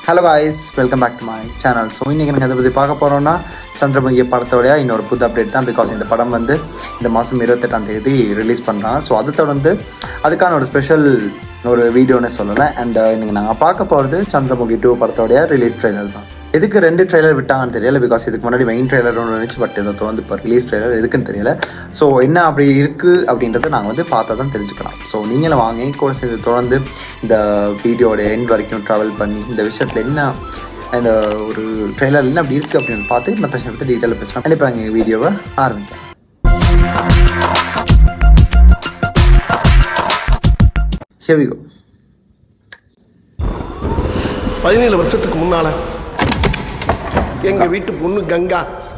Hello guys welcome back to my channel so இன்றைக்கி நாங்கள் அதை பற்றி பார்க்க போகிறோம்னா சந்திரமுகி படத்தோடைய இன்னொரு புது அப்டேட் தான் பிகாஸ் இந்த படம் வந்து இந்த மாதம் இருபத்தெட்டாம் தேதி ரிலீஸ் பண்ணுறாங்க ஸோ அதை தொடர்ந்து அதுக்கான ஒரு ஸ்பெஷல் ஒரு வீடியோன்னு சொல்லலாம் அண்ட் இன்றைக்கி நாங்கள் பார்க்க போகிறது சந்திரமுகி டூ படத்தோடைய ரிலீஸ் ட்ரெய்லர் தான் எதுக்கு ரெண்டு ட்ரெய்லர் விட்டாங்கன்னு தெரியல பிகாஸ் இதுக்கு முன்னாடி மெயின் ட்ரெய்லர் ஒன்று இருந்துச்சு பட் இதை தொடர்ந்து இப்போ ரிலீஸ் ட்ரெய்லர் எதுக்குன்னு தெரியல ஸோ என்ன அப்படி இருக்குது அப்படின்றத நாங்கள் வந்து பார்த்தா தான் தெரிஞ்சுக்கலாம் ஸோ நீங்களும் வாங்க என் கூட சேர்ந்து தொடர்ந்து இந்த வீடியோட எண்ட் வரைக்கும் ட்ராவல் பண்ணி இந்த விஷயத்தில் என்ன இந்த ஒரு ட்ரெய்லர் என்ன அப்படி இருக்குது அப்படின்னு பார்த்து மற்ற விஷயம் பற்றி டீட்டெயிலாக பேசலாம் கண்டிப்பாக எங்கள் வீடியோவை ஆரம்பிக்கலாம் Here we go. பதினேழு வருஷத்துக்கு முன்னால எங்க வீட்டு பொண்ணு கங்கா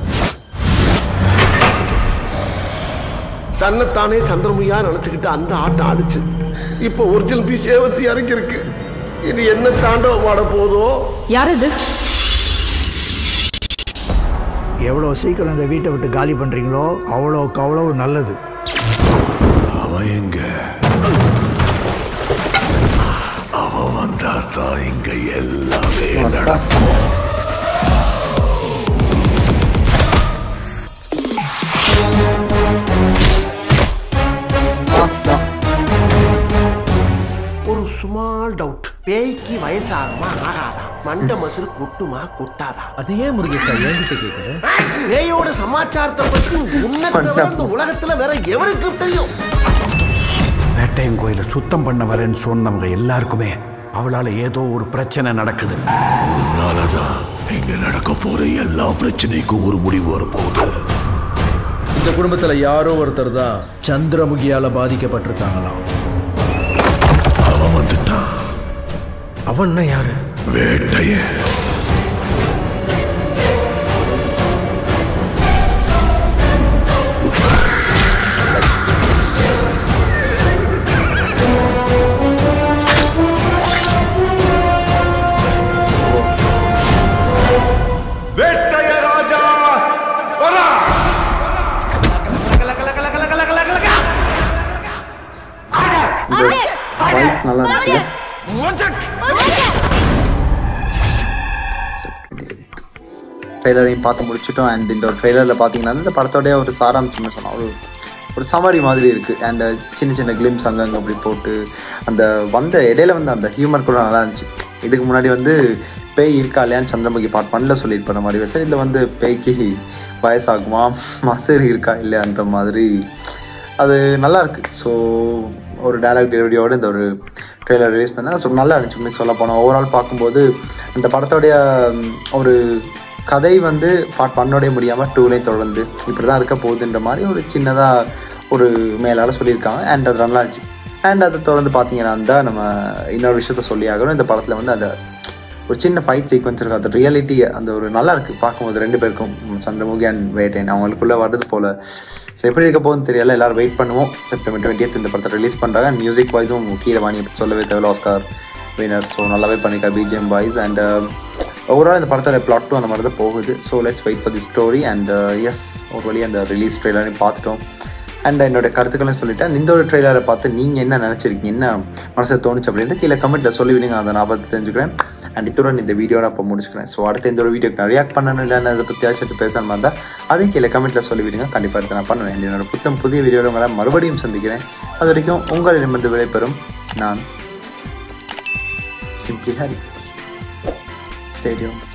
தன்னைத்தானே சந்திரமுயா நினைச்சுக்கிட்டு அந்த ஆட்டம் ஆடுச்சு இப்போ ஒரிஜினல் பீஸ் ஏவத்தி இறக்கிருக்கு இது என்ன தாண்டவம் ஆட போதோ யார் இது எவ்வளோ சீக்கிரம் இந்த வீட்டை விட்டு காலி பண்ணுறீங்களோ அவ்வளோக்கு அவ்வளோ நல்லது அவன் எங்க அவன் வந்தா தான் இங்க எல்லாமே நடக்கும் Last தான். ஒரு சுமால் டவுட் பேய்க்கு வயசாகுமா ஆகாதா மண்ட மசுறு கொட்டுமா கொட்டாதா அது ஏன் முருகேசா என்கிட்ட கேட்குற பேயோட சமாச்சாரத்தை பத்தி உன்னை தவிர இந்த உலகத்துல வேற எவருக்கு தெரியும் வேட்டையன் கோயிலை சுத்தம் பண்ண வரேன்னு சொன்னவங்க எல்லாருக்குமே அவளால ஏதோ ஒரு பிரச்சனை நடக்குது உன்னாலதான் இங்க நடக்க போற எல்லா பிரச்சனைக்கும் ஒரு முடிவு வரப்போகுது இந்த குடும்பத்துல யாரோ ஒருத்தர் தான் சந்திரமுகியால பாதிக்கப்பட்டிருக்காங்களாம் அவன் வந்துட்டான் அவன்னா யாரு வேட்டைய வேட்டைய ராஜா வரா இந்த fight நல்லா இருந்துச்சு ட்ரெய்லரையும் பார்த்து முடிச்சிட்டோம் அண்ட் இந்த ஒரு ட்ரெய்லரில் பார்த்தீங்கன்னா இந்த படத்தோடைய ஒரு சாராம்சம்னு சொன்னோம் ஒரு ஒரு சமரி மாதிரி இருக்குது அண்ட் சின்ன சின்ன கிளிம்ஸ் அங்கங்கே அப்படி போட்டு அந்த வந்த இடையில வந்து அந்த ஹியூமர் கூட நல்லா இருந்துச்சு இதுக்கு முன்னாடி வந்து பேய் இருக்கா இல்லையான்னு சந்திரமுகி பார்ட் ஒன்ல சொல்லிட்டு போன மாதிரி சரி இதில் வந்து பேய்க்கு வயசாகுமா மசர் இருக்கா இல்லையான்ற மாதிரி அது நல்லா இருக்கு ஸோ ஒரு டயலாக் டெலிவரியோட இந்த ஒரு ட்ரெய்லர் ரிலீஸ் பண்ணால் ஸோ நல்லா இருந்துச்சு உண்மைக்கு சொல்ல போனால் ஓவரால் பார்க்கும்போது இந்த படத்தோடைய ம், ஒரு கதை வந்து பார்ட் ஒன்னோடய முடியாமல் டூலையும் தொடர்ந்து இப்படி தான் இருக்க போகுதுன்ற மாதிரி ஒரு சின்னதாக ஒரு மேலால் சொல்லியிருக்காங்க அண்ட் அது நல்லா இருந்துச்சு அண்ட் அதை தொடர்ந்து பார்த்தீங்கன்னா தான் நம்ம இன்னொரு விஷயத்த சொல்லி ஆகணும் இந்த படத்தில் வந்து அந்த ஒரு சின்ன ஃபைட் சீக்வன்ஸ் இருக்குது அந்த ரியாலிட்டி அந்த ஒரு நல்லா இருக்குது பார்க்கும்போது ரெண்டு பேருக்கும் ம், சந்திரமுகி அண்ட் வேட்டைன் அவங்களுக்குள்ளே வர்றது போல் ஸோ எப்படி இருக்க போகுதுன்னு தெரியல எல்லாரும் வெயிட் பண்ணுவோம் செப்டம்பர் டுவெண்ட்டியத் இந்த படத்தை ரிலீஸ் பண்ணுறாங்க அண்ட் மியூசிக் வைஸும் கீரவாணி சொல்லவே தேவையில்ல ஆஸ்கார் வினர் ஸோ நல்லாவே பண்ணியிருக்காரு பிஜிஎம் வாய்ஸ் அண்ட் ஓவரால் இந்த படத்தோட பிளாட்டும் அந்த மாதிரி தான் போகுது so let's wait for the story and yes ஒரு வழி அந்த ரிலீஸ் ட்ரெய்லரையும் பார்த்துட்டோம் அண்ட் என்னோட கருத்துக்களையும் சொல்லிட்டேன் இந்த ஒரு ட்ரெய்லரை பார்த்து நீங்கள் என்ன நினச்சிருக்கீங்க என்ன மனசில் தோணுச்சு அப்படின்ட்டு கீழே கமெண்ட்டில் சொல்லுவீங்க அதை நான் பார்த்து தெரிஞ்சுக்கிறேன் அண்ட் இத்துடன் இந்த வீடியோ நான் இப்போ முடிச்சுக்கிறேன் ஸோ அடுத்த இந்த ஒரு வீடியோக்கு நான் ரியாக்ட் பண்ணணும் இல்லைன்னு அதை பற்றி ஆச்சு பேசணும் இருந்தால் அதையும் கீழே கமெண்ட்டில் சொல்லிவிடுங்க கண்டிப்பாக எடுத்து நான் பண்ணுவேன் And என்னோட புத்தம் புதிய வீடியோவில் உங்களை மறுபடியும் சந்திக்கிறேன் அது வரைக்கும் உங்களிடமிருந்து விடைபெறும் நான் சிம்பிளி ஹரி ஸ்டேடியம்